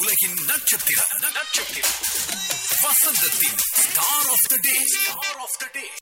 உலகின் நட்சத்திரம் நட்சத்திரம் வசந்தத்தின் star of the day star of the day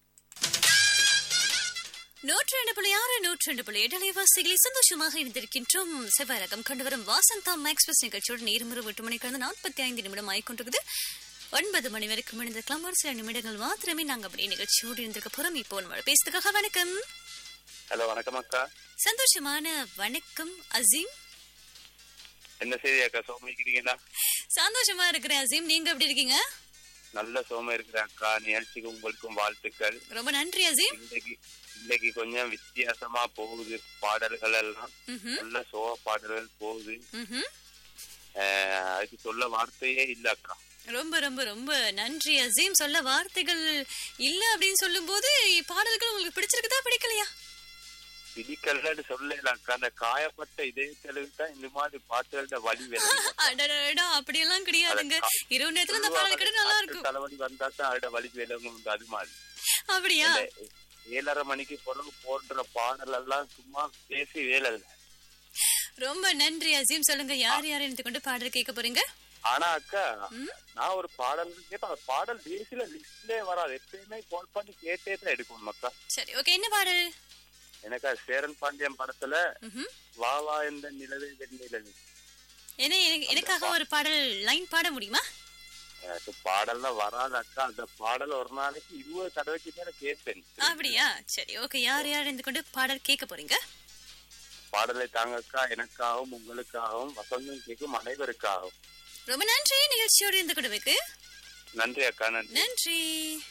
நூற்றி ரெண்டு புள்ளி ஆறு நூற்றி ரெண்டு புள்ளி எட்டு அலைவாசிகளில் சந்தோஷமாக இருந்திருக்கின்றோம் செவ்வாயகம் கொண்டு வரும் வாசந்தா எக்ஸ்பிரஸ் நிகழ்ச்சியோடு நேர்முறை எட்டு மணிக்கு வந்து நாற்பத்தி ஐந்து நிமிடம் ஆகிக்கொண்டிருக்குது ஒன்பது மணி வரைக்கும் இருந்திருக்கலாம் ஒரு சில நிமிடங்கள் மாத்திரமே நாங்க அப்படி நிகழ்ச்சியோடு இருந்திருக்க போறோம் இப்போ நம்ம பேசுறதுக்காக வணக்கம் ஹலோ வணக்கம் அக்கா சந்தோஷமான வணக்கம் அசீம் என்ன செய்தி அக்கா சோமா இருக்கிறீங்களா சந்தோஷமா இருக்கிறேன் அசீம் நீங்க எப்படி இருக்கீங்க நல்ல சோமா இருக்கிறேன் அக்கா நிகழ்ச்சிக்கு உங்களுக்கும் வாழ்த்துக்கள் ரொம்ப நன்றி அசீம் இன்னைக்கு இன்னைக்கு கொஞ்சம் வித்தியாசமா போகுது பாடல்கள் எல்லாம் ம்ஹும், நல்ல சோக பாடல்கள் போகுது ம்ஹும். அஹ், அதுக்கு சொல்ல வார்த்தையே இல்ல அக்கா ரொம்ப ரொம்ப ரொம்ப நன்றி அசீம் சொல்ல வார்த்தைகள் இல்ல அப்படின்னு சொல்லும்போது பாடல்கள் உங்களுக்கு பிடிச்சிருக்குதா பிடிக்கலையா பிடிக்கலன்னு சொல்லல அக்கா அந்த காயப்பட்ட இதயத்திலுக்கு தான் இந்த மாதிரி பாட்டுகளோட வழி விளங்கும் அடடடா அப்படியெல்லாம் கிடையாதுங்க இரவு நேரத்துல இந்த பாடல் கிட்ட நல்லா இருக்கும் தலைவலி வந்தா தான் அதோட வழி விளங்கும் அது மாதிரி அப்படியா இந்த ஏழரை மணிக்கு பிறகு போன்ற பாடல் எல்லாம் சும்மா பேசி வேலை இல்ல ரொம்ப நன்றி அசீம் சொல்லுங்க யார் யார் எடுத்துக்கொண்டு பாடல் கேட்க போறீங்க ஆனா அக்கா ம்? நான் ஒரு பாடல் கேட்பேன் அந்த பாடல் தேசியில லிஸ்ட்லயே வராது எப்பயுமே கால் பண்ணி கேட்டே தான் எடுக்கணும் அக்கா சரி ஓகே என்ன பாடல் எனக்கு அது சேரன் பாண்டியன் படத்துல ம்ஹும். வா வா இந்த நிலவே வெண்ணிலவே என்ன எனக்கு- எனக்காக ஒரு பாடல் லைன் பாட முடியுமா எனக்கு பாடல்லாம் வராது அக்கா அந்த பாடல் ஒரு நாளைக்கு இருபது தடவைக்கு மேல கேட்பேன் அப்படியா சரி ஓகே யார் யார் எடுத்துக்கொண்டு பாடல் கேட்க போறீங்க பாடலை தாங்க அக்கா எனக்காகவும் உங்களுக்காகவும் வசந்தம் கேட்கும் அனைவருக்காகவும் ரொம்ப நன்றி நிகழ்ச்சியோடு இருந்து கொடுவைக்கு நன்றி அக்கா நன்றி நன்றி